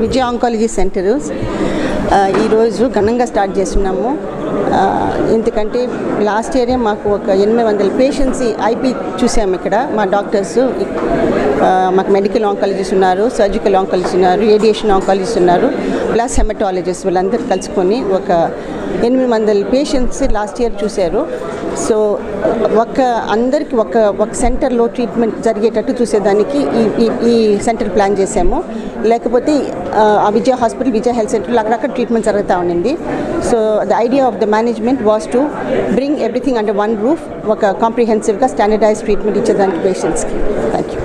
విజయ oncology centre ఈరోజు ఘనంగా start చేస్తున్నాము ఆ, ఎందుకంటే లాస్ట్ ఇయరే మాకు ఒక ఎనిమిది వందల పేషెంట్స్ ఐపీ చూసాము ఇక్కడ మా డాక్టర్స్ ఆ, మాకు మెడికల్ ఆంకాలజిస్ట్ ఉన్నారు సర్జికల్ ఆంకాలజిస్ట్ ఉన్నారు రేడియేషన్ ఆంకాలజిస్ట్ ఉన్నారు ప్లస్ హెమటాలజిస్ట్ వీళ్ళందరూ కలుసుకొని ఒక ఎనిమిది వందల పేషెంట్స్ లాస్ట్ ఇయర్ చూశారు సో ఒక అందరికి ఒక ఒక సెంటర్లో ట్రీట్మెంట్ జరిగేటట్టు చూసేదానికి ఈ ఈ ఈ సెంటర్ ప్లాన్ చేసాము లేకపోతే ఆ, ఆ విజయ హాస్పిటల్ విజయ హెల్త్ సెంటర్లో అక్కడక్కడ ట్రీట్మెంట్ జరుగుతూ ఉండింది so the idea of the management was to bring everything under one roof ఒక కాంప్రిహెన్సివ్గా స్టాండర్డైజ్ ట్రీట్మెంట్ ఇచ్చేదానికి పేషెంట్స్కి థ్యాంక్ యూ